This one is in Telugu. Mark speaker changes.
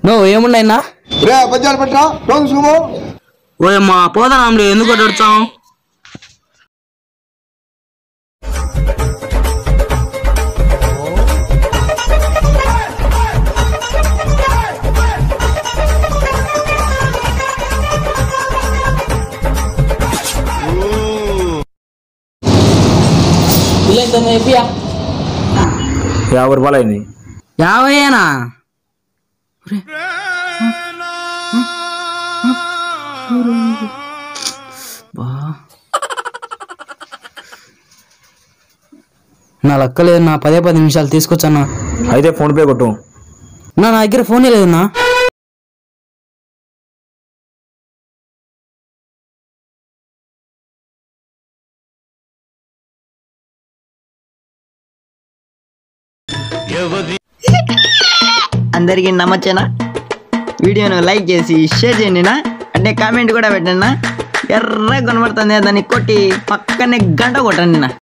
Speaker 1: నువ్వు ఏమున్నాయినా
Speaker 2: రే బజ్జాలు పెట్టరా రోజు చూము
Speaker 1: ఓయమ్మా పోదాంలే ఎందుకు కొట్టొచ్చాం
Speaker 3: యాభై రూపాయలు అయింది
Speaker 1: యాభైనా బా నా లెక్కలేదు నా పదే పది నిమిషాలు తీసుకొచ్చన్నా
Speaker 3: అయితే ఫోన్ పే కొట్టు
Speaker 1: నా నా దగ్గర ఫోనే లేదన్నా
Speaker 4: అందరికీ నమ్మచ్చేనా వీడియోను లైక్ చేసి షేర్ చేయండి నా అంటే కామెంట్ కూడా పెట్టండి నా ఎర్ర కనబడుతుంది దాన్ని కొట్టి పక్కనే గంట కొట్టండి నా